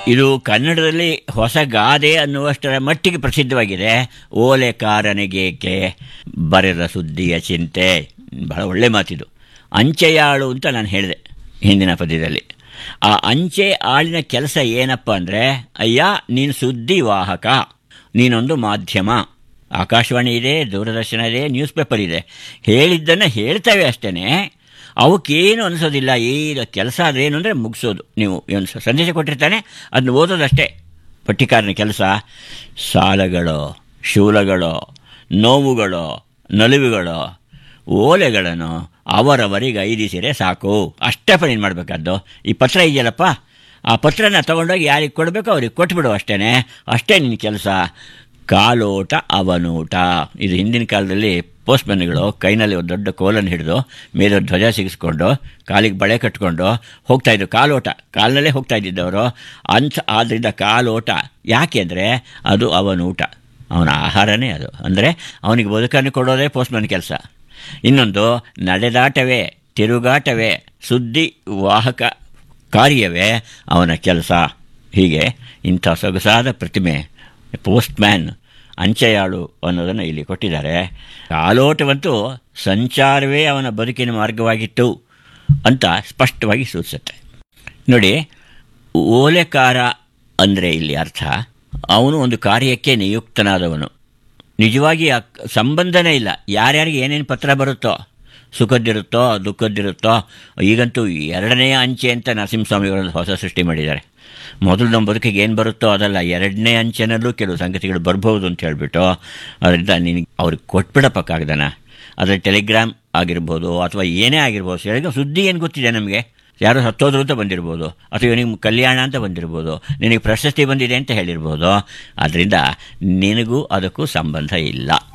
ಇದು ಕನ್ನಡದಲ್ಲಿ ಹೊಸ ಗಾದೆ ಅನ್ನುವಷ್ಟರ ಮಟ್ಟಿಗೆ ಪ್ರಸಿದ್ಧವಾಗಿದೆ ಓಲೆಕಾರನಿಗೇಕೆ ಬರೆದ ಸುದ್ದಿಯ ಚಿಂತೆ ಬಹಳ ಒಳ್ಳೆ ಮಾತಿದು ಅಂಚೆಯಾಳು ಅಂತ ನಾನು ಹೇಳಿದೆ ಹಿಂದಿನ ಪದ್ಯದಲ್ಲಿ ಆ ಅಂಚೆ ಆಳಿನ ಕೆಲಸ ಏನಪ್ಪ ಅಂದರೆ ಅಯ್ಯ ನೀನು ಸುದ್ದಿ ವಾಹಕ ನೀನೊಂದು ಮಾಧ್ಯಮ ಆಕಾಶವಾಣಿ ಇದೆ ದೂರದರ್ಶನ ಇದೆ ನ್ಯೂಸ್ ಪೇಪರ್ ಇದೆ ಹೇಳಿದ್ದನ್ನು ಹೇಳ್ತವೆ ಅಷ್ಟೇ ಅವಕ್ಕೇನು ಅನಿಸೋದಿಲ್ಲ ಈಗ ಕೆಲಸ ಅದೇನು ಅಂದರೆ ಮುಗಿಸೋದು ನೀವು ಏನು ಸ- ಸಂದೇಶ ಕೊಟ್ಟಿರ್ತಾನೆ ಅದನ್ನ ಓದೋದಷ್ಟೇ ಪಟ್ಟಿಕಾರನ ಕೆಲಸ ಸಾಲಗಳು ಶೂಲಗಳು ನೋವುಗಳು ನಲಿವುಗಳು ಓಲೆಗಳನ್ನು ಅವರವರಿಗೆ ಐದಿಸಿರೆ ಸಾಕು ಅಷ್ಟೇ ನೀನು ಮಾಡಬೇಕಾದ್ದು ಈ ಪತ್ರ ಇದೆಯಲ್ಲಪ್ಪ ಆ ಪತ್ರನ ತಗೊಂಡೋಗಿ ಯಾರಿಗೆ ಕೊಡಬೇಕೋ ಅವ್ರಿಗೆ ಕೊಟ್ಬಿಡು ಅಷ್ಟೇ ಅಷ್ಟೇ ನಿನ್ನ ಕೆಲಸ ಕಾಲೋಟ ಅವನೂಟ ಇದು ಹಿಂದಿನ ಕಾಲದಲ್ಲಿ ಪೋಸ್ಟ್ಮನ್ಗಳು ಕೈನಲ್ಲಿ ಒಂದು ದೊಡ್ಡ ಕೋಲನ್ನು ಹಿಡಿದು ಮೇಲೆ ಒಂದು ಧ್ವಜ ಸಿಗಿಸ್ಕೊಂಡು ಕಾಲಿಗೆ ಬಳೆ ಕಟ್ಕೊಂಡು ಹೋಗ್ತಾ ಇದ್ರು ಕಾಲೋಟ ಕಾಲಿನಲ್ಲೇ ಹೋಗ್ತಾ ಇದ್ದಿದ್ದವರು ಅಂಥ ಆದ್ದರಿಂದ ಕಾಲೋಟ ಯಾಕೆ ಅಂದರೆ ಅದು ಅವನೂಟ ಅವನ ಆಹಾರನೇ ಅದು ಅಂದರೆ ಅವನಿಗೆ ಬದುಕನ್ನು ಕೊಡೋದೇ ಪೋಸ್ಟ್ಮನ್ ಕೆಲಸ ಇನ್ನೊಂದು ನಡೆದಾಟವೇ ತಿರುಗಾಟವೇ ಸುದ್ದಿ ವಾಹಕ ಕಾರ್ಯವೇ ಅವನ ಕೆಲಸ ಹೀಗೆ ಇಂಥ ಸೊಗಸಾದ ಪ್ರತಿಮೆ ಪೋಸ್ಟ್ಮ್ಯಾನ್ ಅಂಚೆಯಾಳು ಅನ್ನೋದನ್ನು ಇಲ್ಲಿ ಕೊಟ್ಟಿದ್ದಾರೆ ಕಾಲೋಟವಂತೂ ಸಂಚಾರವೇ ಅವನ ಬದುಕಿನ ಮಾರ್ಗವಾಗಿತ್ತು ಅಂತ ಸ್ಪಷ್ಟವಾಗಿ ಸೂಚಿಸುತ್ತೆ ನೋಡಿ ಓಲೆಕಾರ ಅಂದರೆ ಇಲ್ಲಿ ಅರ್ಥ ಅವನು ಒಂದು ಕಾರ್ಯಕ್ಕೆ ನಿಯುಕ್ತನಾದವನು ನಿಜವಾಗಿ ಆ ಕ- ಸಂಬಂಧನೇ ಇಲ್ಲ ಯಾರ್ಯಾರಿಗೆ ಏನೇನು ಪತ್ರ ಬರುತ್ತೋ ಸುಖದ್ದಿರುತ್ತೋ ದುಃಖದ್ದಿರುತ್ತೋ ಈಗಂತೂ ಎರಡನೇ ಅಂಚೆ ಅಂತ ನರಸಿಂಹಸ್ವಾಮಿಗಳು ಹೊಸ ಸೃಷ್ಟಿ ಮಾಡಿದ್ದಾರೆ ಮೊದಲು ನಮ್ಮ ಬದುಕಿಗೆ ಏನು ಬರುತ್ತೋ ಅದಲ್ಲ ಎರಡನೇ ಅಂಚೆನಲ್ಲೂ ಕೆಲವು ಸಂಗತಿಗಳು ಬರ್ಬೋದು ಅಂತ ಹೇಳಿಬಿಟ್ಟು ಅದರಿಂದ ನಿನಗೆ ಅವ್ರಿಗೆ ಕೊಟ್ಬಿಡಪ್ಪ ಕಾಗದನ ಅದರಲ್ಲಿ ಟೆಲಿಗ್ರಾಮ್ ಆಗಿರ್ಬೋದು ಅಥವಾ ಏನೇ ಆಗಿರ್ಬೋದು ಹೇಳಿದ್ರೆ ಸುದ್ದಿ ಏನು ಗೊತ್ತಿದೆ ನಮಗೆ ಯಾರೋ ಸತ್ತೋದ್ರು ಅಂತ ಬಂದಿರ್ಬೋದು ಅಥವಾ ಇವನಿಗೆ ಕಲ್ಯಾಣ ಅಂತ ಬಂದಿರ್ಬೋದು ನಿನಗೆ ಪ್ರಶಸ್ತಿ ಬಂದಿದೆ ಅಂತ ಹೇಳಿರ್ಬೋದು ಆದ್ದರಿಂದ ನಿನಗೂ ಅದಕ್ಕೂ ಸಂಬಂಧ ಇಲ್ಲ